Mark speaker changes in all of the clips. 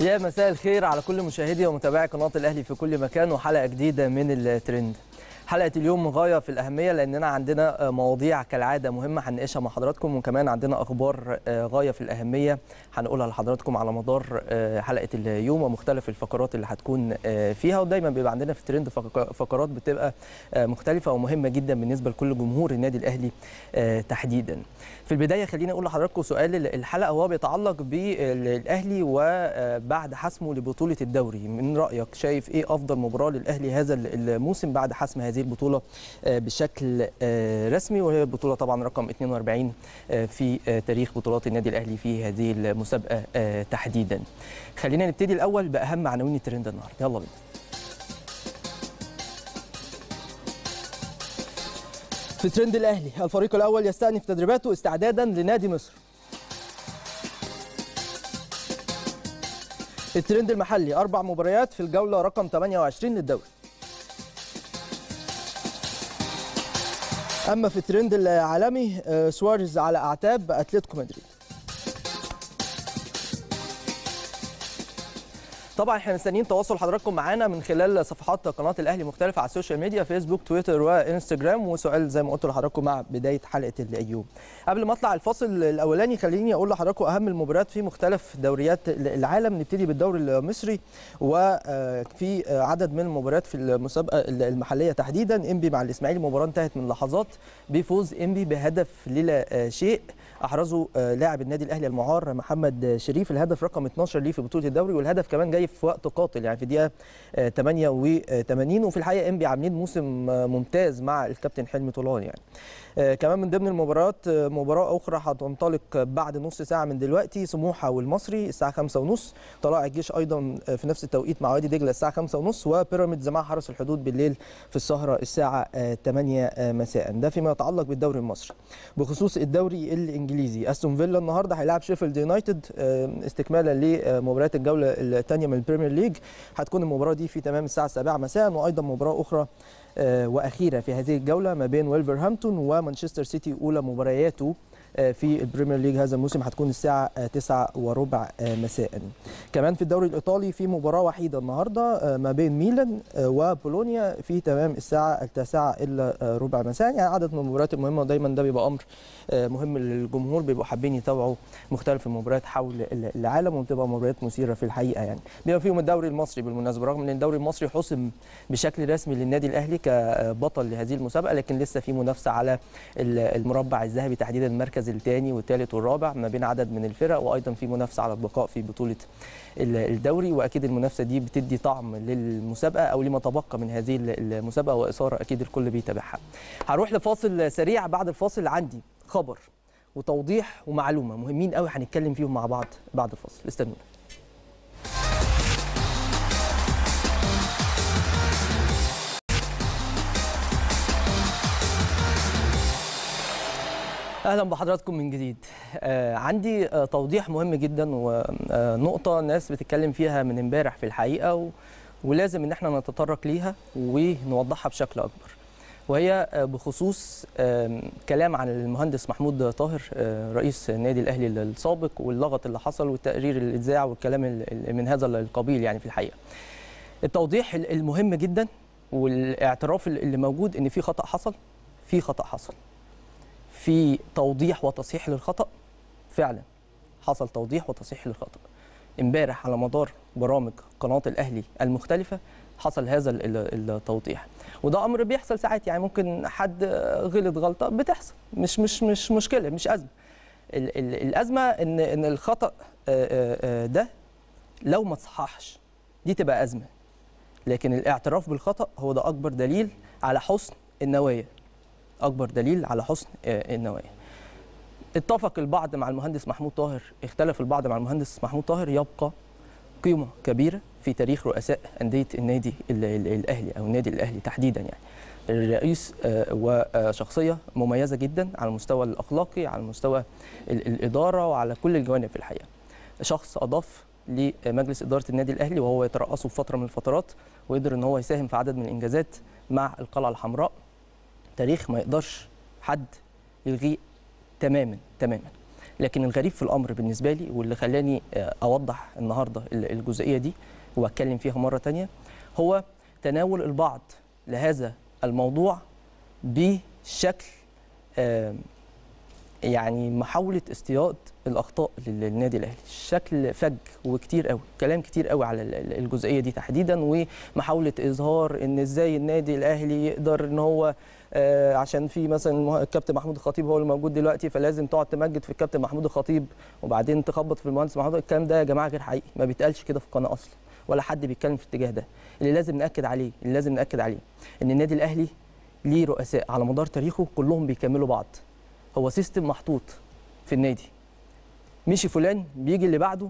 Speaker 1: يا مساء الخير على كل مشاهدي ومتابعي قناه الاهلي في كل مكان وحلقه جديده من الترند حلقه اليوم غايه في الاهميه لاننا عندنا مواضيع كالعاده مهمه هنناقشها مع حضراتكم وكمان عندنا اخبار غايه في الاهميه هنقولها لحضراتكم على مدار حلقه اليوم ومختلف الفقرات اللي هتكون فيها ودايما بيبقى عندنا في الترند فقرات بتبقى مختلفه ومهمه جدا بالنسبه لكل جمهور النادي الاهلي تحديدا. في البدايه خليني اقول لحضراتكم سؤال الحلقه وهو بيتعلق بالاهلي وبعد حسمه لبطوله الدوري من رايك شايف ايه افضل مباراه للاهلي هذا الموسم بعد حسم هذه البطوله بشكل رسمي وهي البطوله طبعا رقم 42 في تاريخ بطولات النادي الاهلي في هذه المسابقه تحديدا. خلينا نبتدي الاول باهم عناوين الترند النهارده يلا بينا. في ترند الاهلي الفريق الاول يستأنف تدريباته استعدادا لنادي مصر. الترند المحلي اربع مباريات في الجوله رقم 28 للدوري. اما في الترند العالمي سواريز على اعتاب اتلتيكو مدريد طبعا احنا مستنيين تواصل حضراتكم معانا من خلال صفحات قناه الاهلي مختلفه على السوشيال ميديا فيسبوك تويتر وانستجرام وسؤال زي ما قلت لحضراتكم مع بدايه حلقه اليوم قبل ما اطلع الفاصل الاولاني خليني اقول لحضراتكم اهم المباريات في مختلف دوريات العالم نبتدي بالدوري المصري وفي عدد من المباريات في المسابقه المحليه تحديدا انبي مع الاسماعيلي مباراه انتهت من لحظات بفوز انبي بهدف للا شيء احرزه لاعب النادي الاهلي المعار محمد شريف الهدف رقم 12 ليه في بطوله الدوري والهدف كمان جاي في وقت قاتل يعني في دقيقه 88 وفي الحقيقه انبي عاملين موسم ممتاز مع الكابتن حلمي طولان يعني كمان من ضمن المباريات مباراه اخرى هتنطلق بعد نص ساعه من دلوقتي سموحه والمصري الساعه 5:30 طلائع الجيش ايضا في نفس التوقيت مع وادي دجله الساعه 5:30 وبيراميدز مع حرس الحدود بالليل في السهره الساعه 8 مساء ده فيما يتعلق بالدوري المصري بخصوص الدوري الانجليزي استون فيلا النهارده هيلاعب شيفيلد يونايتد استكمالا لمباريات الجوله الثانيه من البريمير ليج هتكون المباراه دي في تمام الساعه 7 مساء وايضا مباراه اخرى واخيره في هذه الجوله ما بين ويلفرهامبتون ومانشستر سيتي اولى مبارياته في البريمير ليج هذا الموسم هتكون الساعة 9 وربع مساء كمان في الدوري الإيطالي في مباراة وحيدة النهاردة ما بين ميلان وبولونيا في تمام الساعة التاسعة إلا ربع مساء يعني عدد من المباريات المهمة دايما ده بيبقى أمر مهم للجمهور بيبقوا حابين يتابعوا مختلف المباريات حول العالم وبتبقى مباريات مثيرة في الحقيقة يعني بما فيهم الدوري المصري بالمناسبة رغم أن الدوري المصري حسم بشكل رسمي للنادي الأهلي كبطل لهذه المسابقة لكن لسه في منافسة على المربع الذهبي تحديدا المركز المركز الثاني والثالث والرابع ما بين عدد من الفرق وايضا في منافسه على البقاء في بطوله الدوري واكيد المنافسه دي بتدي طعم للمسابقه او لما تبقى من هذه المسابقه واثاره اكيد الكل بيتابعها. هروح لفاصل سريع بعد الفاصل عندي خبر وتوضيح ومعلومه مهمين قوي هنتكلم فيهم مع بعض بعد الفاصل استنونا. اهلا بحضراتكم من جديد آه عندي آه توضيح مهم جدا ونقطه الناس بتتكلم فيها من امبارح في الحقيقه و... ولازم ان احنا نتطرق ليها ونوضحها بشكل اكبر وهي آه بخصوص آه كلام عن المهندس محمود طاهر آه رئيس النادي الاهلي السابق واللغط اللي حصل والتقرير اللي اتذاع والكلام من هذا القبيل يعني في الحقيقه التوضيح المهم جدا والاعتراف اللي موجود ان في خطا حصل في خطا حصل في توضيح وتصحيح للخطا فعلا حصل توضيح وتصحيح للخطا امبارح على مدار برامج قناه الاهلي المختلفه حصل هذا التوضيح وده امر بيحصل ساعات يعني ممكن حد غلط غلطه بتحصل مش مش مش مشكله مش ازمه ال ال الازمه ان ان الخطا ده لو ما تصححش دي تبقى ازمه لكن الاعتراف بالخطا هو ده اكبر دليل على حسن النوايا اكبر دليل على حسن النوايا اتفق البعض مع المهندس محمود طاهر اختلف البعض مع المهندس محمود طاهر يبقى قيمه كبيره في تاريخ رؤساء انديه النادي الاهلي او النادي الاهلي تحديدا يعني الرئيس وشخصيه مميزه جدا على المستوى الاخلاقي على مستوى الاداره وعلى كل الجوانب في الحقيقه شخص اضاف لمجلس اداره النادي الاهلي وهو يترأسه في فتره من الفترات وقدر ان هو يساهم في عدد من الانجازات مع القلعه الحمراء تاريخ ما يقدرش حد يلغيه تماما تماما لكن الغريب في الامر بالنسبه لي واللي خلاني آه، اوضح النهارده ال- الجزئيه دي واتكلم فيها مره تانية هو تناول البعض لهذا الموضوع بشكل آم، يعني محاوله اصطياد الاخطاء لل- للنادي الاهلي شكل فج وكتير قوي كلام كتير قوي على ال- ال- الجزئيه دي تحديدا ومحاوله اظهار ان ازاي النادي الاهلي يقدر ان هو آه، عشان في مثلا المه- الكابتن محمود الخطيب هو اللي موجود دلوقتي فلازم تقعد تمجد في الكابتن محمود الخطيب وبعدين تخبط في المهندس محمود الكلام ده يا جماعه غير حقيقي ما بيتقالش كده في القناه اصلا ولا حد بيتكلم في الاتجاه ده اللي لازم ناكد عليه اللي لازم ناكد عليه ان النادي الاهلي ليه رؤساء على مدار تاريخه كلهم بيكملوا بعض هو سيستم محطوط في النادي مشي فلان بيجي اللي بعده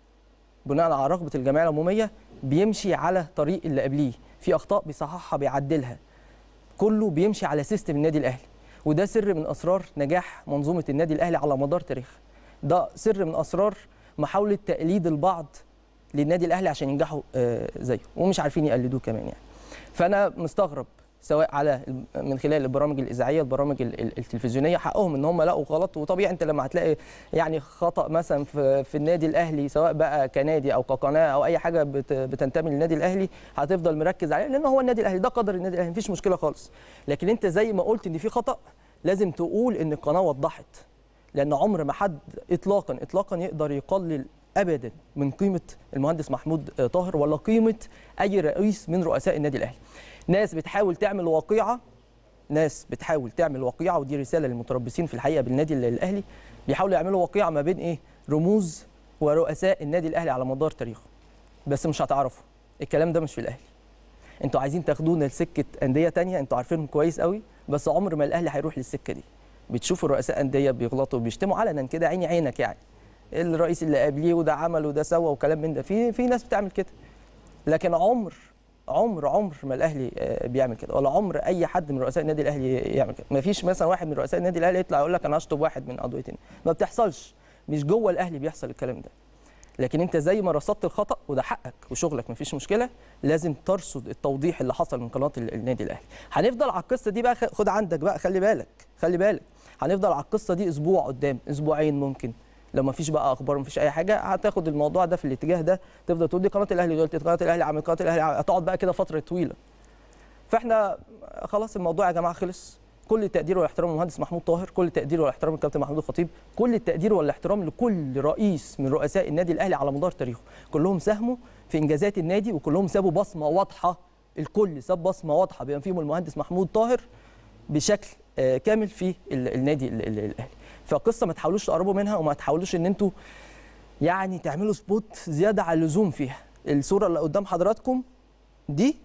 Speaker 1: بناء على رغبه الجمعيه العموميه بيمشي على طريق اللي قبليه في اخطاء بيصححها بيعدلها كله بيمشي على سيستم النادي الاهلي وده سر من اسرار نجاح منظومه النادي الاهلي على مدار تاريخها ده سر من اسرار محاوله تقليد البعض للنادي الاهلي عشان ينجحوا آه، زيه ومش عارفين يقلدوه كمان يعني فانا مستغرب سواء على الم- من خلال البرامج الاذاعيه البرامج ال- ال- التلفزيونيه حقهم ان هم لقوا غلط وطبيعي انت لما هتلاقي يعني خطا مثلا في في النادي الاهلي سواء بقى كنادي او كقناه او اي حاجه بت- بتنتمي للنادي الاهلي هتفضل مركز عليه لان هو النادي الاهلي ده قدر النادي الاهلي مفيش مشكله خالص لكن انت زي ما قلت ان في خطا لازم تقول ان القناه وضحت لان عمر ما حد اطلاقا اطلاقا يقدر يقلل ابدا من قيمه المهندس محمود آه، طاهر ولا قيمه اي رئيس من رؤساء النادي الاهلي ناس بتحاول تعمل وقيعه ناس بتحاول تعمل وقيعه ودي رساله للمتربصين في الحقيقه بالنادي ال- الاهلي بيحاولوا يعملوا وقيعه ما بين ايه رموز ورؤساء النادي الاهلي على مدار تاريخه بس مش هتعرفوا الكلام ده مش في الاهلي انتوا عايزين تاخدونا لسكه انديه تانية انتوا عارفينهم كويس قوي بس عمر ما الاهلي هيروح للسكه دي بتشوفوا رؤساء انديه بيغلطوا وبيشتموا علنا كده عيني عينك يعني الرئيس اللي قبليه وده عمل وده سوى وكلام من ده في في ناس بتعمل كده لكن عمر عمر عمر ما الاهلي آه، بيعمل كده ولا عمر اي حد من رؤساء النادي الاهلي يعمل كده ما فيش مثلا واحد من رؤساء النادي الاهلي يطلع يقول لك انا هشطب واحد من عضويه النادي. ما بتحصلش مش جوه الاهلي بيحصل الكلام ده لكن انت زي ما رصدت الخطا وده حقك وشغلك مفيش مشكله لازم ترصد التوضيح اللي حصل من قناه ال- النادي الاهلي هنفضل على القصه دي بقى خ- خد عندك بقى خلي بالك خلي بالك هنفضل على القصه دي اسبوع قدام اسبوعين ممكن لو مفيش بقى اخبار مفيش اي حاجه هتاخد الموضوع ده في الاتجاه ده تفضل تقول دي قناه الاهلي غلطت قناه الاهلي عملت قناه الاهلي عملت. هتقعد بقى كده فتره طويله فاحنا خلاص الموضوع يا جماعه خلص كل التقدير والاحترام للمهندس محمود طاهر كل التقدير والاحترام للكابتن محمود الخطيب كل التقدير والاحترام لكل رئيس من رؤساء النادي الاهلي على مدار تاريخه كلهم ساهموا في انجازات النادي وكلهم سابوا بصمه واضحه الكل ساب بصمه واضحه بما فيهم المهندس محمود طاهر بشكل آه، كامل في ال- النادي ال- ال- الاهلي فقصه ما تحاولوش تقربوا منها وما تحاولوش ان انتوا يعني تعملوا سبوت زياده على اللزوم فيها الصوره اللي قدام حضراتكم دي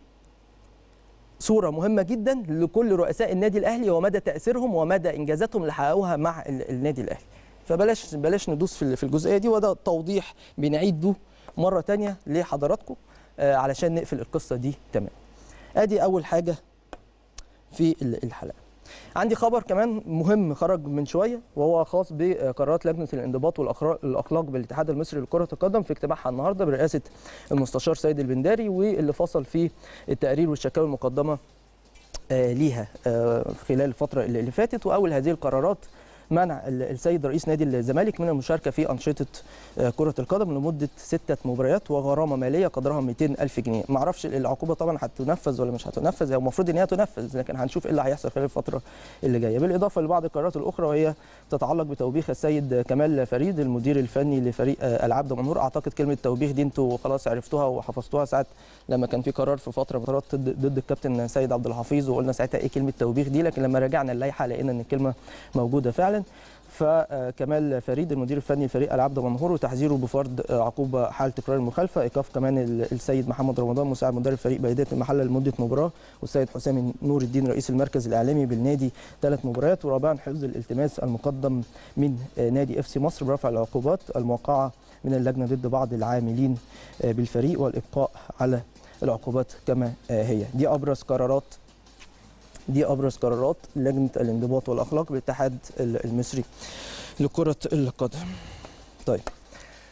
Speaker 1: صورة مهمة جدا لكل رؤساء النادي الأهلي ومدى تأثيرهم ومدى إنجازاتهم اللي حققوها مع ال- النادي الأهلي فبلاش بلاش ندوس في ال- في الجزئية دي وده توضيح بنعيده مرة تانية لحضراتكم آه، علشان نقفل القصة دي تمام ادي أول حاجة في ال- الحلقة عندي خبر كمان مهم خرج من شويه وهو خاص بقرارات لجنه الانضباط والأخرا- والاخلاق بالاتحاد المصري لكره القدم في اجتماعها النهارده برئاسه المستشار سيد البنداري واللي فصل فيه التقارير والشكاوى المقدمه آه، ليها آه، خلال الفتره اللي اللي فاتت واول هذه القرارات منع ال- السيد رئيس نادي الزمالك من المشاركه في انشطه آه، كره القدم لمده سته مباريات وغرامه ماليه قدرها 200 الف جنيه ما اعرفش العقوبه طبعا هتنفذ ولا مش هتنفذ هي المفروض ان هي تنفذ لكن هنشوف ايه اللي هيحصل خلال الفتره اللي جايه بالاضافه لبعض القرارات الاخرى وهي تتعلق بتوبيخ السيد كمال فريد المدير الفني لفريق آه، العاب دمنهور اعتقد كلمه توبيخ دي انتوا خلاص عرفتوها وحفظتوها ساعه لما كان في قرار في فتره من الفترات ضد ضد الكابتن سيد عبد الحفيظ وقلنا ساعتها ايه كلمه توبيخ دي لكن لما راجعنا اللائحه لقينا ان الكلمه موجوده فعلا فكمال فريد المدير الفني لفريق العاب دمنهور وتحذيره بفرض عقوبه حال تكرار المخالفه ايقاف كمان ال- السيد محمد رمضان مساعد مدرب فريق بلديه المحله لمده مباراه والسيد حسام نور الدين رئيس المركز الاعلامي بالنادي ثلاث مباريات ورابعا حفظ الالتماس المقدم من نادي اف سي مصر برفع العقوبات الموقعه من اللجنه ضد بعض العاملين بالفريق والابقاء على العقوبات كما هي دي ابرز قرارات دي ابرز قرارات لجنه الانضباط والاخلاق بالاتحاد المصري لكره القدم طيب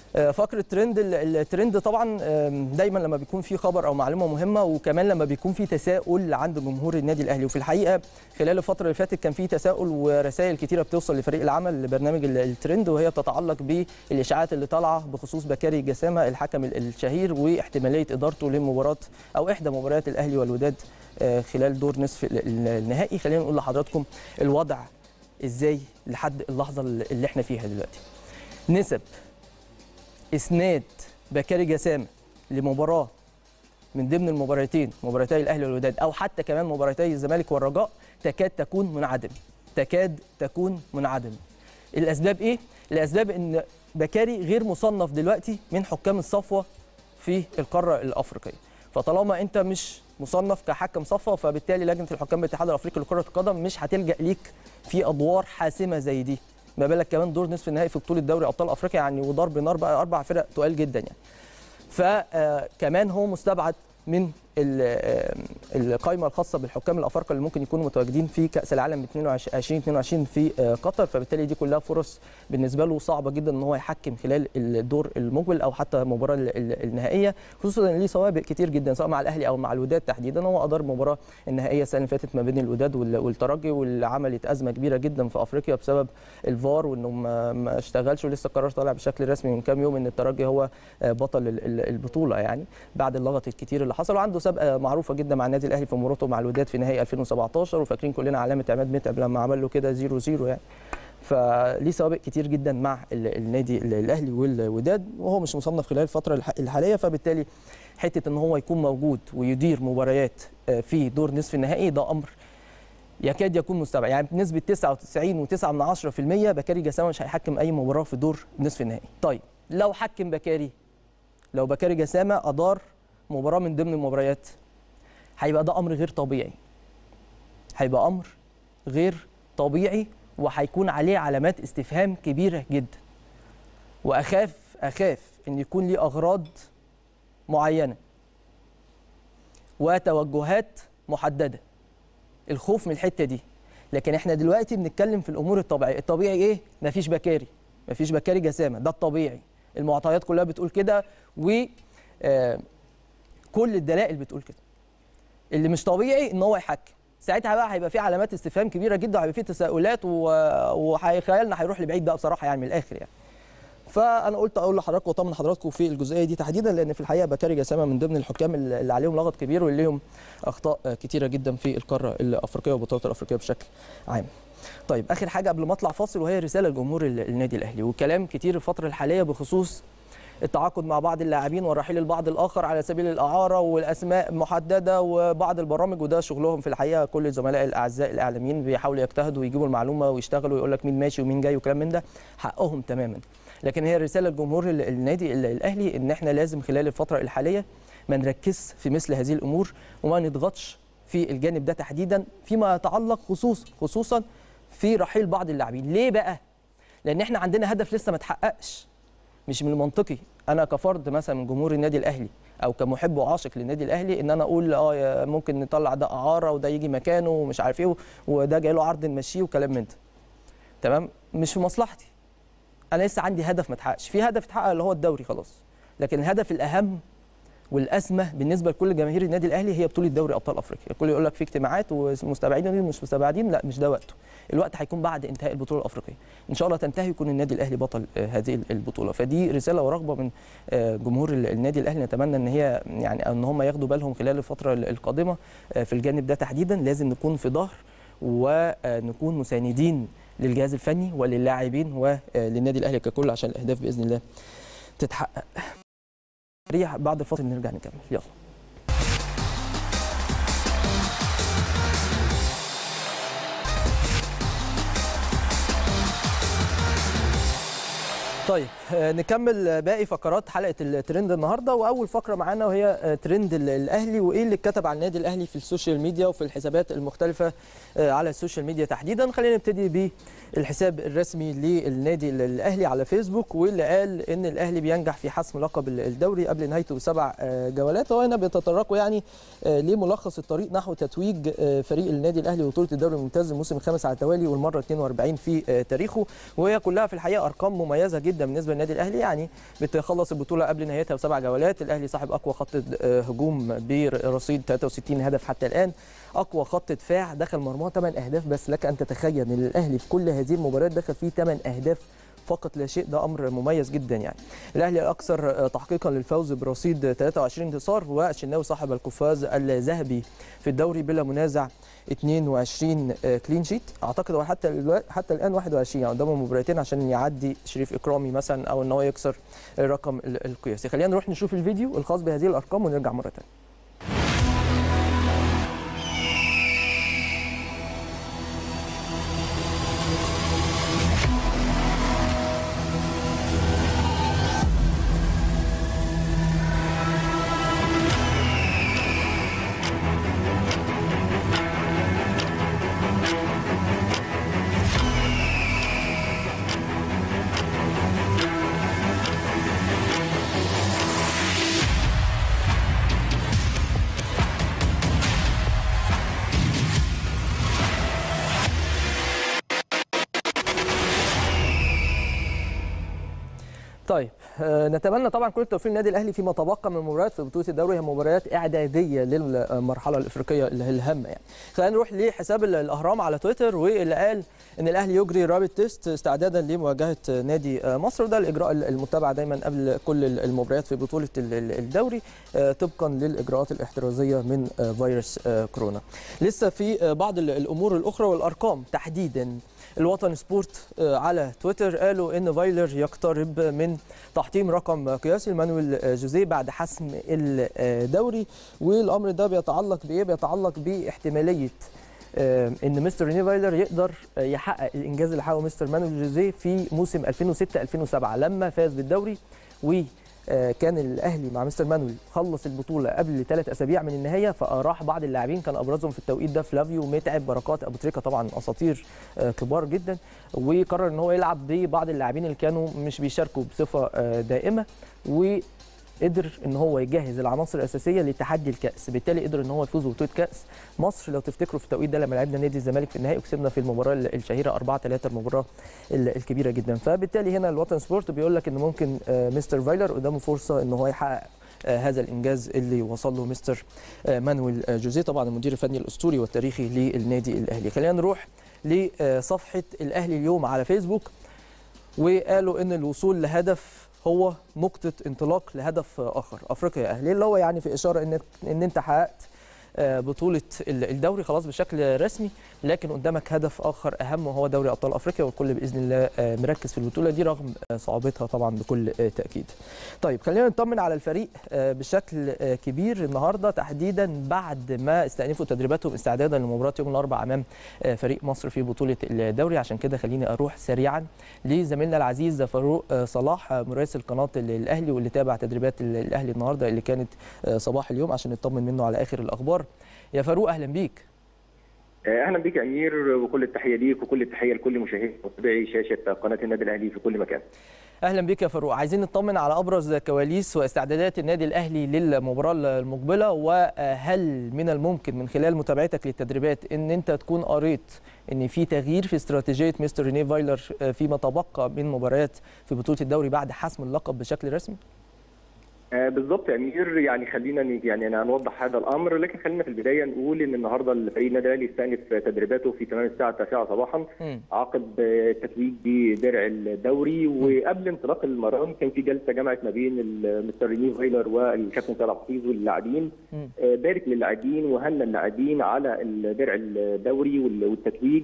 Speaker 1: آه، فقره ترند ال- الترند طبعا آم، دايما لما بيكون في خبر او معلومه مهمه وكمان لما بيكون في تساؤل عند جمهور النادي الاهلي وفي الحقيقه خلال الفتره اللي فاتت كان في تساؤل ورسائل كتيره بتوصل لفريق العمل لبرنامج ال- الترند وهي بتتعلق بالاشاعات اللي طالعه بخصوص بكاري جسامه الحكم ال- الشهير واحتماليه ادارته لمباراه او احدى مباريات الاهلي والوداد آه، خلال دور نصف ال- ال- النهائي خلينا نقول لحضراتكم الوضع ازاي لحد اللحظه اللي احنا فيها دلوقتي نسب اسناد بكاري جسامه لمباراه من ضمن المباراتين مباراتي الاهلي والوداد او حتى كمان مباراتي الزمالك والرجاء تكاد تكون منعدم تكاد تكون منعدم الاسباب ايه الاسباب ان بكاري غير مصنف دلوقتي من حكام الصفوه في القاره الافريقيه فطالما انت مش مصنف كحكم صفوه فبالتالي لجنه الحكام بالاتحاد الافريقي لكره القدم مش هتلجا ليك في ادوار حاسمه زي دي ما بالك كمان دور نصف النهائي في بطوله دوري ابطال افريقيا يعني وضرب نار بقى اربع فرق تقال جدا يعني فكمان هو مستبعد من ال- آه، القائمه الخاصه بالحكام الافارقه اللي ممكن يكونوا متواجدين في كاس العالم 22 2022 في آه، قطر فبالتالي دي كلها فرص بالنسبه له صعبه جدا ان هو يحكم خلال الدور المقبل او حتى المباراه ال- ال- النهائيه خصوصا ان ليه سوابق كتير جدا سواء مع الاهلي او مع الوداد تحديدا هو ادار المباراه النهائيه السنه اللي فاتت ما بين الوداد وال- والترجي واللي عملت ازمه كبيره جدا في افريقيا بسبب الفار وانه ما ما اشتغلش ولسه القرار طالع بشكل رسمي من كام يوم ان الترجي هو آه، بطل ال- ال- البطوله يعني بعد اللغط الكتير اللي حصل وعنده سابقه معروفه جدا مع النادي الاهلي في مباراته مع الوداد في نهائي 2017 وفاكرين كلنا علامه عماد متعب لما عمل له كده 0 0 يعني فليه سوابق كتير جدا مع ال- النادي ال- الاهلي والوداد وهو مش مصنف خلال الفتره الح- الحاليه فبالتالي حته ان هو يكون موجود ويدير مباريات آه، في دور نصف النهائي ده امر يكاد يكون مستبعد يعني بنسبه 99.9% بكاري جسامه مش هيحكم اي مباراه في دور نصف النهائي طيب لو حكم بكاري لو بكاري جسامه ادار مباراه من ضمن المباريات هيبقى ده امر غير طبيعي هيبقى امر غير طبيعي وهيكون عليه علامات استفهام كبيره جدا واخاف اخاف ان يكون ليه اغراض معينه وتوجهات محدده الخوف من الحته دي لكن احنا دلوقتي بنتكلم في الامور الطبيعيه الطبيعي ايه مفيش بكاري مفيش بكاري جسامه ده الطبيعي المعطيات كلها بتقول كده و آه، كل الدلائل بتقول كده اللي مش طبيعي ان هو يحكم ساعتها بقى هيبقى في علامات استفهام كبيره جدا وهيبقى في تساؤلات و- وهيخيلنا هيروح لبعيد بقى بصراحه يعني من الاخر يعني فانا قلت اقول لحضراتكم واطمن حضراتكم في الجزئيه دي تحديدا لان في الحقيقه بكاري جسامه من ضمن الحكام اللي عليهم لغط كبير واللي لهم اخطاء كتيره جدا في القاره الافريقيه والبطولات الافريقيه بشكل عام. طيب اخر حاجه قبل ما اطلع فاصل وهي رساله لجمهور ال- النادي الاهلي وكلام كتير الفتره الحاليه بخصوص التعاقد مع بعض اللاعبين والرحيل البعض الاخر على سبيل الاعاره والاسماء محدده وبعض البرامج وده شغلهم في الحقيقه كل الزملاء الاعزاء الاعلاميين بيحاولوا يجتهدوا ويجيبوا المعلومه ويشتغلوا ويقول لك مين ماشي ومين جاي وكلام من ده حقهم تماما لكن هي رساله لجمهور ال- النادي ال- الاهلي ان احنا لازم خلال الفتره الحاليه ما نركزش في مثل هذه الامور وما نضغطش في الجانب ده تحديدا فيما يتعلق خصوصا خصوصا في رحيل بعض اللاعبين ليه بقى لان احنا عندنا هدف لسه ما اتحققش مش من المنطقي انا كفرد مثلا من جمهور النادي الاهلي او كمحب وعاشق للنادي الاهلي ان انا اقول اه يا ممكن نطلع ده اعاره وده يجي مكانه ومش عارف ايه وده جاي له عرض نمشيه وكلام من ده تمام مش في مصلحتي انا لسه عندي هدف ما اتحققش في هدف اتحقق اللي هو الدوري خلاص لكن الهدف الاهم والاسمى بالنسبه لكل جماهير النادي الاهلي هي بطوله دوري ابطال افريقيا الكل يقول لك في اجتماعات ومستبعدين ومش مستبعدين لا مش ده وقته الوقت هيكون بعد انتهاء البطوله الافريقيه ان شاء الله تنتهي يكون النادي الاهلي بطل آه، هذه البطوله فدي رساله ورغبه من آه، جمهور ال- النادي الاهلي نتمنى ان هي يعني ان هم ياخدوا بالهم خلال الفتره ال- القادمه آه، في الجانب ده تحديدا لازم نكون في ظهر ونكون مساندين للجهاز الفني وللاعبين وللنادي الاهلي ككل عشان الاهداف باذن الله تتحقق ريح بعد الفاصل نرجع نكمل يلا طيب آه، نكمل باقي فقرات حلقه الترند النهارده واول فقره معانا وهي آه، ترند ال- الاهلي وايه اللي اتكتب عن النادي الاهلي في السوشيال ميديا وفي الحسابات المختلفه آه، على السوشيال ميديا تحديدا خلينا نبتدي بالحساب الرسمي للنادي ال- الاهلي على فيسبوك واللي قال ان الاهلي بينجح في حسم لقب ال- الدوري قبل نهايته بسبع آه، جولات وهنا بيتطرقوا يعني آه، لملخص الطريق نحو تتويج آه، فريق النادي الاهلي بطوله الدوري الممتاز الموسم الخامس على التوالي والمره 42 في آه، تاريخه وهي كلها في الحقيقه ارقام مميزه جدا جدا بالنسبه للنادي الاهلي يعني بتخلص البطوله قبل نهايتها بسبع جولات الاهلي صاحب اقوى خط هجوم برصيد 63 هدف حتى الان اقوى خط دفاع دخل مرماه 8 اهداف بس لك ان تتخيل ان الاهلي في كل هذه المباريات دخل فيه 8 اهداف فقط لا شيء ده امر مميز جدا يعني الاهلي الاكثر تحقيقا للفوز برصيد 23 انتصار والشناوي صاحب القفاز الذهبي في الدوري بلا منازع 22 كلين شيت اعتقد هو حتى الو... حتى الان 21 يعني قدامه مباراتين عشان يعدي شريف اكرامي مثلا او ان هو يكسر الرقم القياسي خلينا نروح نشوف الفيديو الخاص بهذه الارقام ونرجع مره ثانيه طيب نتمنى طبعا كل التوفيق للنادي الاهلي فيما تبقى من مباريات في بطوله الدوري هي مباريات اعداديه للمرحله الافريقيه الهامه يعني خلينا نروح لحساب الاهرام على تويتر واللي قال ان الاهلي يجري رابط تيست استعدادا لمواجهه نادي مصر وده الاجراء المتبع دايما قبل كل المباريات في بطوله الدوري طبقا للاجراءات الاحترازيه من فيروس كورونا لسه في بعض الامور الاخرى والارقام تحديدا الوطن سبورت على تويتر قالوا ان فايلر يقترب من تحطيم رقم قياسي لمانويل جوزيه بعد حسم الدوري والامر ده بيتعلق بايه بيتعلق باحتماليه ان مستر ريني فايلر يقدر يحقق الانجاز اللي حققه مستر مانويل جوزيه في موسم 2006 2007 لما فاز بالدوري و كان الاهلي مع مستر مانويل خلص البطوله قبل ثلاث اسابيع من النهايه فراح بعض اللاعبين كان ابرزهم في التوقيت ده فلافيو متعب بركات ابو تريكه طبعا اساطير كبار جدا وقرر ان هو يلعب ببعض اللاعبين اللي كانوا مش بيشاركوا بصفه دائمه و قدر ان هو يجهز العناصر الاساسيه لتحدي الكاس بالتالي قدر ان هو يفوز ببطوله كاس مصر لو تفتكروا في التوقيت ده لما لعبنا نادي الزمالك في النهائي وكسبنا في المباراه الشهيره 4 3 المباراه الكبيره جدا فبالتالي هنا الوطن سبورت بيقول لك ان ممكن مستر فايلر قدامه فرصه ان هو يحقق هذا الانجاز اللي وصل له مستر مانويل جوزيه طبعا المدير الفني الاسطوري والتاريخي للنادي الاهلي خلينا نروح لصفحه الاهلي اليوم على فيسبوك وقالوا ان الوصول لهدف هو نقطة انطلاق لهدف آخر أفريقيا يا أهلي اللي هو يعني في إشارة إن إن أنت حققت بطولة الدوري خلاص بشكل رسمي لكن قدامك هدف آخر أهم وهو دوري أبطال أفريقيا والكل بإذن الله مركز في البطولة دي رغم صعوبتها طبعا بكل تأكيد. طيب خلينا نطمن على الفريق بشكل كبير النهارده تحديدا بعد ما استأنفوا تدريباتهم استعدادا لمباراة يوم الأربعاء أمام فريق مصر في بطولة الدوري عشان كده خليني أروح سريعا لزميلنا العزيز فاروق صلاح مراسل قناة الأهلي واللي تابع تدريبات الأهلي النهارده اللي كانت صباح اليوم عشان نطمن منه على آخر الأخبار. يا فاروق اهلا بيك
Speaker 2: اهلا بيك يا امير وكل التحيه ليك وكل التحيه لكل مشاهدي ومتابعي شاشه قناه النادي الاهلي في كل مكان.
Speaker 1: اهلا بك يا فاروق عايزين نطمن على ابرز كواليس واستعدادات النادي الاهلي للمباراه المقبله وهل من الممكن من خلال متابعتك للتدريبات ان انت تكون قريت ان في تغيير في استراتيجيه مستر ريني فايلر فيما تبقى من مباريات في بطوله الدوري بعد حسم اللقب بشكل رسمي؟
Speaker 2: آه بالظبط يا امير يعني خلينا يعني انا نوضح هذا الامر لكن خلينا في البدايه نقول ان النهارده الفريق النادي الاهلي استأنف تدريباته في تمام الساعه 9 صباحا م. عقب التتويج بدرع الدوري م. وقبل انطلاق المران كان في جلسه جمعت ما بين مستر ريني فايلر والكابتن سيد حفيظ واللاعبين آه بارك للاعبين وهنى اللاعبين على درع الدوري والتتويج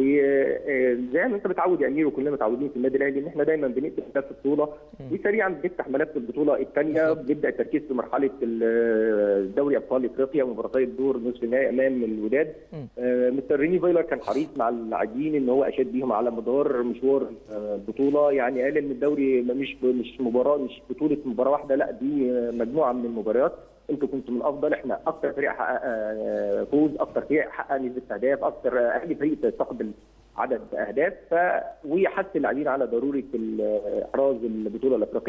Speaker 2: وزي ما انت متعود يا امير وكلنا متعودين في النادي الاهلي ان احنا دايما بنقفل كاس البطوله وسريعا بنفتح ملف البطوله الثانيه بيبدا التركيز في مرحله دوري ابطال افريقيا مباراتي الدور نصف النهائي امام الوداد مستر ريني فايلر كان حريص مع اللاعبين ان هو اشاد بيهم على مدار مشوار البطوله يعني قال ان الدوري مش مش مباراه مش بطوله مباراه واحده لا دي مجموعه من المباريات انتوا كنتوا من الافضل احنا اكثر فريق حقق فوز اكثر فريق حقق نسبه اهداف اكثر اهلي فريق تستقبل عدد اهداف ف وحث اللاعبين على ضروره احراز البطوله الافريقيه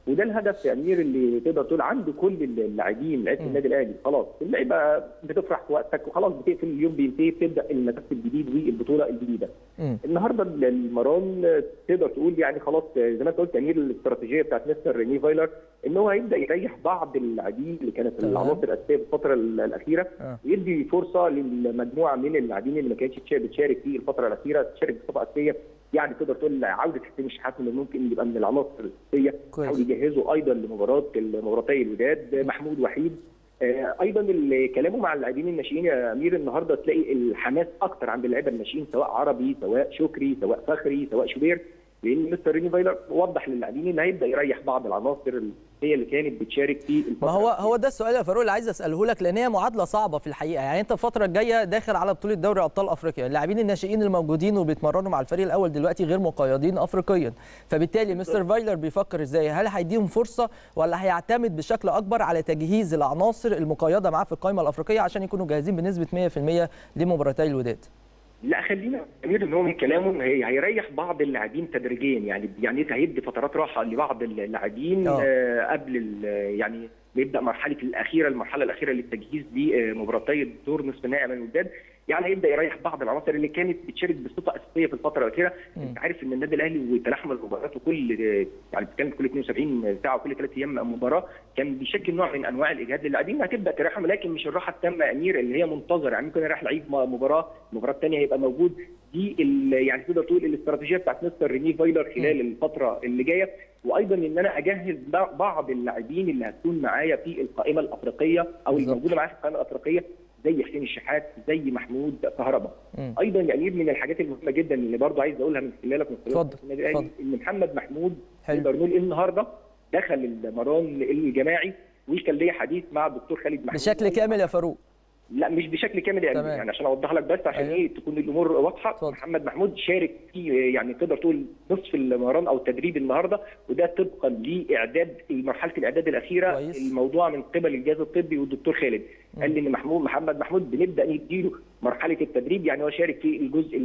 Speaker 2: وده الهدف يا امير اللي تقدر تقول عند كل اللاعبين لعيبه النادي الاهلي خلاص اللعيبه بتفرح في وقتك وخلاص بتقفل اليوم بينتهي بتبدا المسافه الجديد والبطوله الجديده. م. النهارده المران تقدر تقول يعني خلاص زي ما انت قلت امير الاستراتيجيه بتاعت مستر ريني فايلر ان هو هيبدا يريح بعض اللاعبين اللي كانت العناصر الاساسيه في الفتره الاخيره أه. ويدي فرصه للمجموعه من اللاعبين اللي ما كانتش بتشارك في الفتره الاخيره تشارك بصفه اساسيه يعني تقدر تقول عوده حسين الشحات من الممكن يبقى من العناصر الاساسيه او يجهزوا ايضا لمباراه مباراتي الوداد محمود وحيد ايضا كلامه مع اللاعبين الناشئين يا امير النهارده تلاقي الحماس اكتر عند اللعيبه الناشئين سواء عربي سواء شكري سواء فخري سواء شوبير لان مستر ريني فايلر وضح للاعبين ان هيبدا يريح بعض العناصر هي اللي كانت بتشارك في
Speaker 1: ما هو هو ده السؤال يا فاروق اللي عايز اساله لك لان هي معادله صعبه في الحقيقه يعني انت الفتره الجايه داخل على بطوله دوري ابطال افريقيا اللاعبين الناشئين الموجودين وبيتمرنوا مع الفريق الاول دلوقتي غير مقيدين افريقيا فبالتالي مستر فايلر بيفكر ازاي هل هيديهم فرصه ولا هيعتمد بشكل اكبر على تجهيز العناصر المقيده معاه في القائمه الافريقيه عشان يكونوا جاهزين بنسبه 100% لمباراتي الوداد
Speaker 2: لا خلينا امير ان هو من كلامه هي هيريح بعض اللاعبين تدريجيا يعني يعني هيدي فترات راحه لبعض اللاعبين آه قبل يعني بيبدا مرحله الاخيره المرحله الاخيره للتجهيز لمباراتي دور نصف النهائي امام الوداد يعني هيبدا يريح بعض العناصر اللي كانت بتشارك بصفه اساسيه في الفتره الاخيره انت عارف ان النادي الاهلي وتلاحم المباريات وكل يعني بتتكلم كل 72 ساعه وكل ثلاث ايام مباراه كان بيشكل نوع من انواع الاجهاد للاعبين هتبدا تريحهم لكن مش الراحه التامه امير اللي هي منتظره يعني ممكن يريح لعيب مباراه المباراه الثانيه هيبقى موجود دي يعني تقدر تقول الاستراتيجيه بتاعت مستر ريني فايلر خلال الفتره اللي جايه وايضا ان انا اجهز بعض اللاعبين اللي هتكون معايا في القائمه الافريقيه او الموجوده معايا في القائمه الافريقيه زي حسين الشحات زي محمود كهربا ايضا يعني من الحاجات المهمه جدا اللي برضه عايز اقولها من خلالك من خلال النادي الاهلي ان محمد محمود نقدر نقول النهارده دخل المران الجماعي وكان ليه حديث مع الدكتور خالد محمود
Speaker 1: بشكل كامل يا فاروق
Speaker 2: لا مش بشكل كامل يعني تمام. يعني عشان اوضح لك بس عشان ايه تكون الامور واضحه طبعا. محمد محمود شارك في يعني تقدر تقول نصف المران او التدريب النهارده وده طبقا لاعداد مرحله الاعداد الاخيره كويس. الموضوع من قبل الجهاز الطبي والدكتور خالد م. قال لي ان محمود محمد محمود بنبدا نديله مرحله التدريب يعني هو شارك في الجزء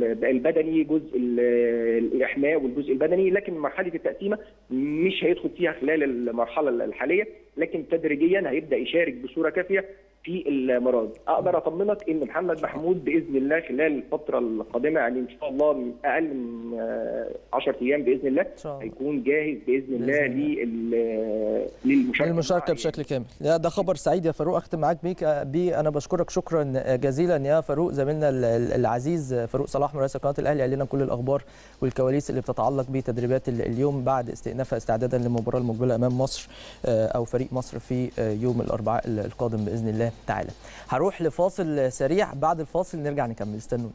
Speaker 2: البدني جزء الاحماء والجزء البدني لكن مرحله التقسيمه مش هيدخل فيها خلال المرحله الحاليه لكن تدريجيا هيبدا يشارك بصوره كافيه في المرض اقدر اطمنك ان محمد محمود باذن الله خلال الفتره القادمه يعني ان شاء الله من اقل من 10 ايام باذن الله هيكون جاهز باذن الله
Speaker 1: للمشاركه للمشاركه بشكل كامل ده خبر سعيد يا فاروق اختم معاك بيك بي انا بشكرك شكرا جزيلا يا فاروق زميلنا العزيز فاروق صلاح مراسل قناه الاهلي قال لنا كل الاخبار والكواليس اللي بتتعلق بتدريبات اليوم بعد استئنافها استعدادا للمباراه المقبله امام مصر او فريق مصر في يوم الاربعاء القادم باذن الله تعالى هروح لفاصل سريع بعد الفاصل نرجع نكمل استنونا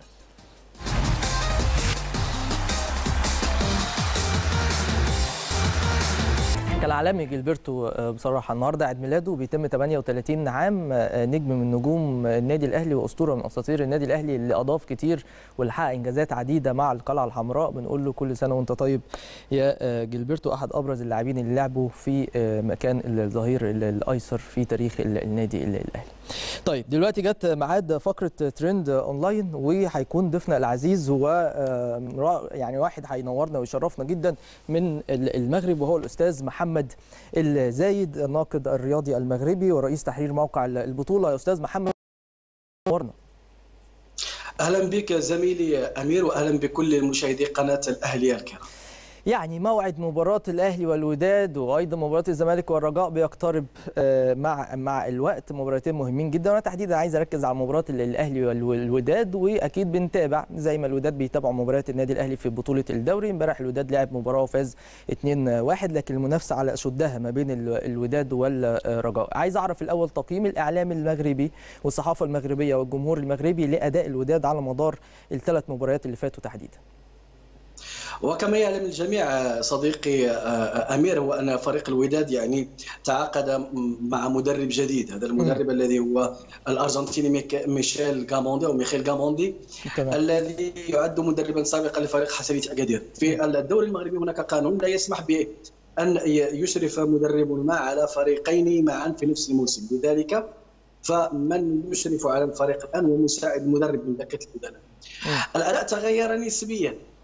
Speaker 1: كالعالمي جilberto بصراحه النهارده عيد ميلاده بيتم 38 عام نجم من نجوم النادي الاهلي واسطوره من اساطير النادي الاهلي اللي اضاف كتير واللي حقق انجازات عديده مع القلعه الحمراء بنقول له كل سنه وانت طيب يا جilberto احد ابرز اللاعبين اللي لعبوا في مكان الظهير الايسر في تاريخ النادي الاهلي طيب دلوقتي جت ميعاد فقره ترند اونلاين وهيكون ضيفنا العزيز هو يعني واحد هينورنا ويشرفنا جدا من المغرب وهو الاستاذ محمد الزايد الناقد الرياضي المغربي ورئيس تحرير موقع البطوله يا استاذ محمد نورنا
Speaker 3: اهلا بك زميلي امير واهلا بكل مشاهدي قناه الاهلي الكرام
Speaker 1: يعني موعد مباراة الأهلي والوداد وأيضا مباراة الزمالك والرجاء بيقترب مع مع الوقت مباراتين مهمين جدا وأنا تحديدا عايز أركز على مباراة الأهلي والوداد وأكيد بنتابع زي ما الوداد بيتابعوا مباريات النادي الأهلي في بطولة الدوري امبارح الوداد لعب مباراة وفاز 2-1 لكن المنافسة على أشدها ما بين الوداد والرجاء عايز أعرف الأول تقييم الإعلام المغربي والصحافة المغربية والجمهور المغربي لأداء الوداد على مدار الثلاث مباريات اللي فاتوا تحديدا
Speaker 3: وكما يعلم الجميع صديقي امير هو ان فريق الوداد يعني تعاقد مع مدرب جديد هذا المدرب م. الذي هو الارجنتيني ميشيل غاموندي او ميخيل غاموندي الذي يعد مدربا سابقا لفريق حسنيه اكادير في الدوري المغربي هناك قانون لا يسمح بان يشرف مدرب ما على فريقين معا في نفس الموسم لذلك فمن يشرف على الفريق الان هو مساعد مدرب من دكه البدلاء الاداء تغير نسبيا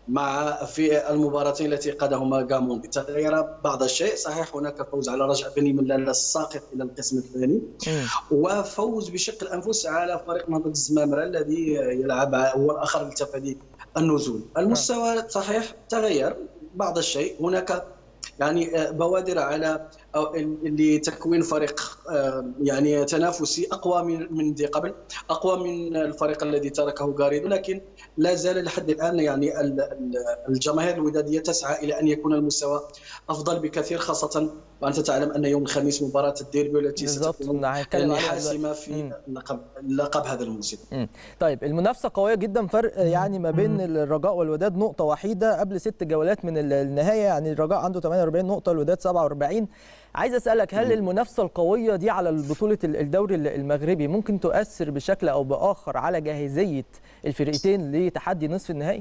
Speaker 3: مع في المباراتين التي قادهما غاموندي تغير بعض الشيء صحيح هناك فوز على رجاء بني من الساقط الى القسم الثاني وفوز بشق الانفس على فريق نهضه الزمامره الذي يلعب هو الاخر لتفادي النزول المستوى صحيح تغير بعض الشيء هناك يعني بوادر على لتكوين فريق يعني تنافسي اقوى من من ذي قبل اقوى من الفريق الذي تركه غاريدو لكن لا زال لحد الان يعني الجماهير الوداديه تسعى الى ان يكون المستوى افضل بكثير خاصه وانت تعلم ان يوم الخميس مباراه الديربي التي ستكون يعني حاسمه في لقب لقب هذا الموسم.
Speaker 1: مم. طيب المنافسه قويه جدا فرق يعني ما بين الرجاء والوداد نقطه وحيده قبل ست جولات من النهايه يعني الرجاء عنده 48 نقطه الوداد 47 عايز اسالك هل المنافسه القويه دي على بطوله الدوري المغربي ممكن تؤثر بشكل او باخر على جاهزيه الفرقتين لتحدي نصف النهائي؟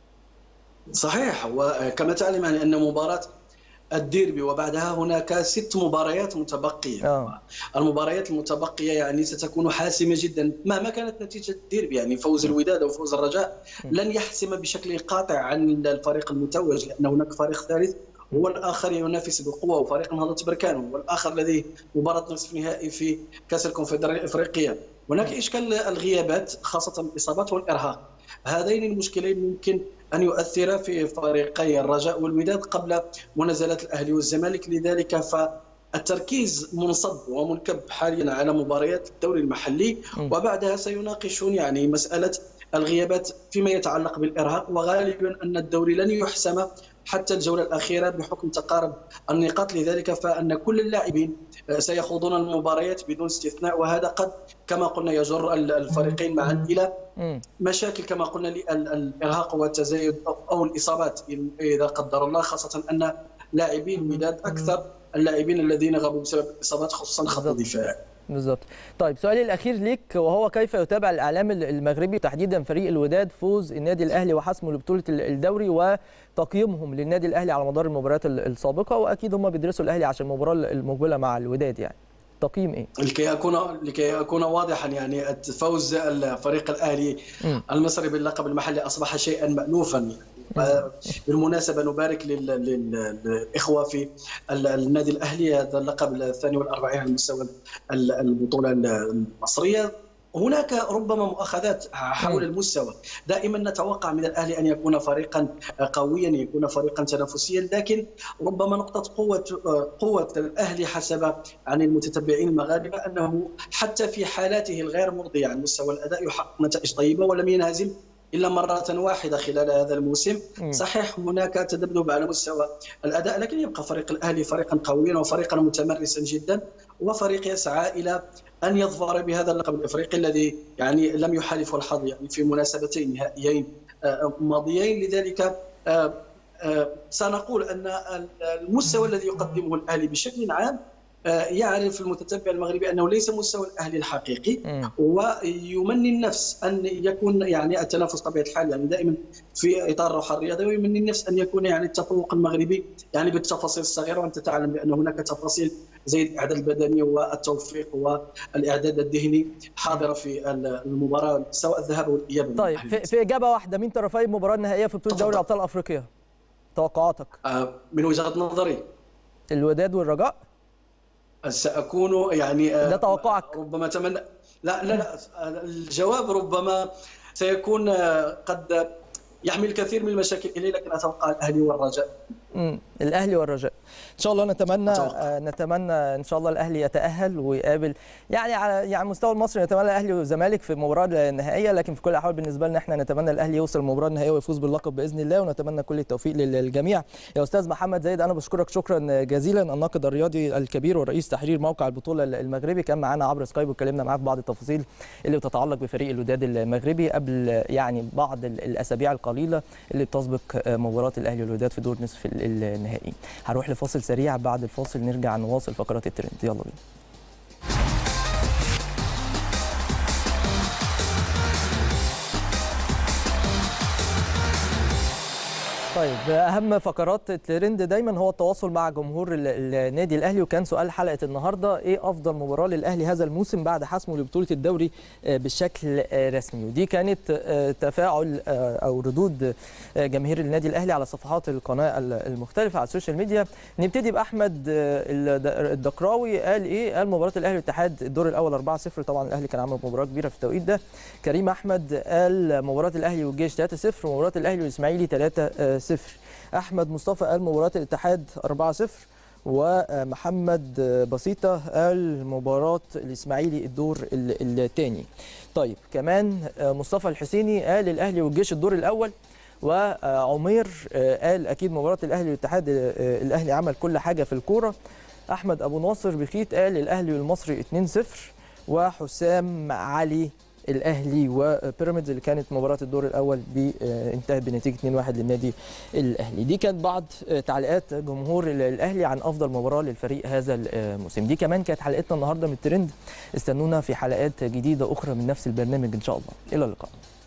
Speaker 3: صحيح وكما تعلم يعني ان مباراه الديربي وبعدها هناك ست مباريات متبقيه أوه. المباريات المتبقيه يعني ستكون حاسمه جدا مهما كانت نتيجه الديربي يعني فوز الوداد او فوز الرجاء لن يحسم بشكل قاطع عن الفريق المتوج لان هناك فريق ثالث هو الاخر ينافس بقوه وفريق نهضه بركان هو الاخر الذي مباراه نصف نهائي في كاس الكونفدراليه الافريقيه هناك اشكال الغيابات خاصه الاصابات والارهاق هذين المشكلين ممكن ان يؤثرا في فريقي الرجاء والوداد قبل منازلات الاهلي والزمالك لذلك فالتركيز منصب ومنكب حاليا على مباريات الدوري المحلي وبعدها سيناقشون يعني مساله الغيابات فيما يتعلق بالارهاق وغالبا ان الدوري لن يحسم حتى الجوله الاخيره بحكم تقارب النقاط لذلك فان كل اللاعبين سيخوضون المباريات بدون استثناء وهذا قد كما قلنا يجر الفريقين معا الى مشاكل كما قلنا الارهاق والتزايد او الاصابات اذا قدر الله خاصه ان لاعبي الوداد اكثر اللاعبين الذين غابوا بسبب الاصابات خصوصا خط الدفاع
Speaker 1: بالظبط طيب سؤالي الاخير ليك وهو كيف يتابع الاعلام المغربي تحديدا فريق الوداد فوز النادي الاهلي وحسمه لبطوله الدوري وتقييمهم للنادي الاهلي على مدار المباريات السابقه واكيد هم بيدرسوا الاهلي عشان المباراه المقبله مع الوداد يعني تقييم ايه؟
Speaker 3: لكي اكون لكي اكون واضحا يعني فوز الفريق الاهلي م. المصري باللقب المحلي اصبح شيئا مالوفا بالمناسبه نبارك للاخوه في النادي الاهلي هذا اللقب الثاني والأربعين على مستوى البطوله المصريه هناك ربما مؤاخذات حول المستوى دائما نتوقع من الاهلي ان يكون فريقا قويا يكون فريقا تنافسيا لكن ربما نقطه قوه قوه الاهلي حسب عن المتتبعين المغاربه انه حتى في حالاته الغير مرضيه عن مستوى الاداء يحقق نتائج طيبه ولم ينهزم الا مره واحده خلال هذا الموسم صحيح هناك تذبذب على مستوى الاداء لكن يبقى فريق الاهلي فريقا قويا وفريقا متمرسا جدا وفريق يسعى الى ان يظفر بهذا اللقب الافريقي الذي يعني لم يحالفه الحظ يعني في مناسبتين نهائيين ماضيين لذلك سنقول ان المستوى الذي يقدمه الاهلي بشكل عام يعرف المتتبع المغربي انه ليس مستوى الاهلي الحقيقي ويمني النفس ان يكون يعني التنافس طبيعه الحال يعني دائما في اطار الروح الرياضي ويمني النفس ان يكون يعني التفوق المغربي يعني بالتفاصيل الصغيره وانت تعلم بان هناك تفاصيل زي الاعداد البدني والتوفيق والاعداد الذهني حاضره في المباراه سواء الذهاب والاياب
Speaker 1: طيب في, في اجابه واحده مين طرفي المباراه النهائيه في بطوله دوري ابطال افريقيا؟ توقعاتك
Speaker 3: آه من وجهه نظري
Speaker 1: الوداد والرجاء؟
Speaker 3: ساكون يعني
Speaker 1: ده توقعك
Speaker 3: ربما اتمنى لا لا لا الجواب ربما سيكون قد يحمل الكثير من المشاكل اليه لكن اتوقع الاهلي والرجاء
Speaker 1: امم الاهلي والرجاء ان شاء الله نتمنى أتوقع. نتمنى ان شاء الله الاهلي يتاهل ويقابل يعني على يعني مستوى المصري نتمنى الاهلي والزمالك في المباراه النهائيه لكن في كل الاحوال بالنسبه لنا احنا نتمنى الاهلي يوصل المباراه النهائيه ويفوز باللقب باذن الله ونتمنى كل التوفيق للجميع يا استاذ محمد زايد انا بشكرك شكرا جزيلا الناقد الرياضي الكبير ورئيس تحرير موقع البطوله المغربي كان معانا عبر سكايب واتكلمنا معاه في بعض التفاصيل اللي بتتعلق بفريق الوداد المغربي قبل يعني بعض الاسابيع القليله اللي بتسبق مباراه الاهلي والوداد في دور نصف النهائي هروح لفاصل سريع بعد الفاصل نرجع نواصل فقرات الترند يلا بينا طيب اهم فقرات الترند دايما هو التواصل مع جمهور النادي الاهلي وكان سؤال حلقه النهارده ايه افضل مباراه للاهلي هذا الموسم بعد حسمه لبطوله الدوري بشكل رسمي ودي كانت تفاعل او ردود جماهير النادي الاهلي على صفحات القناه المختلفه على السوشيال ميديا نبتدي باحمد الدقراوي قال ايه قال مباراه الاهلي والاتحاد الدور الاول 4-0 طبعا الاهلي كان عامل مباراه كبيره في التوقيت ده كريم احمد قال مباراه الاهلي والجيش 3-0 ومباراه الاهلي والاسماعيلي 3 0 احمد مصطفى قال مباراه الاتحاد 4 0 ومحمد بسيطه قال مباراه الاسماعيلي الدور الثاني طيب كمان مصطفى الحسيني قال الاهلي والجيش الدور الاول وعمير قال اكيد مباراه الاهلي والاتحاد الاهلي عمل كل حاجه في الكوره احمد ابو ناصر بخيت قال الاهلي والمصري 2 0 وحسام علي الاهلي وبيراميدز اللي كانت مباراه الدور الاول انتهت بنتيجه 2-1 للنادي الاهلي دي كانت بعض تعليقات جمهور الاهلي عن افضل مباراه للفريق هذا الموسم دي كمان كانت حلقتنا النهارده من الترند استنونا في حلقات جديده اخرى من نفس البرنامج ان شاء الله الى اللقاء